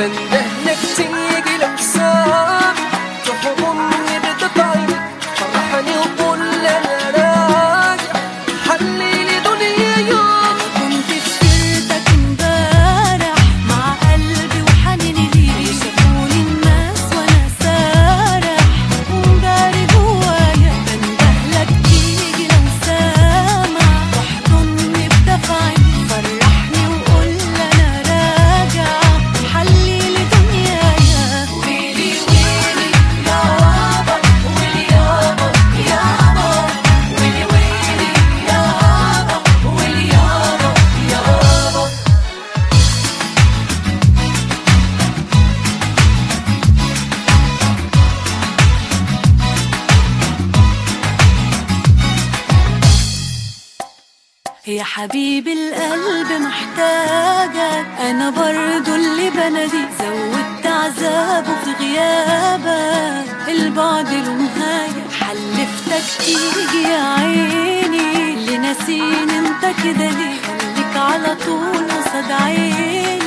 بندهلك تيجي لو سام تحضني بتطعي فرحني وقول انا راجع حليلي دنيا يوم كنت في سيرتك امبارح مع قلبي وحنيني ليك شافوني الناس وانا سارح ومداري جوايا بندهلك تيجي لو سامع واحضني بدفعي فرحني وقول انا راجع حليلي دنيايا ويلي ويلي يابا ويلي يابا يابا ويلي ويلي يابا ويلي يابا يابا يا حبيبي القلب محتاجك انا برضو اللي بنادي زودت عذابه في غيابك البعد له نهاية حلفتك تيجي يا عيني اللي ناسيني انت كده ليه خليك على طول قصاد عيني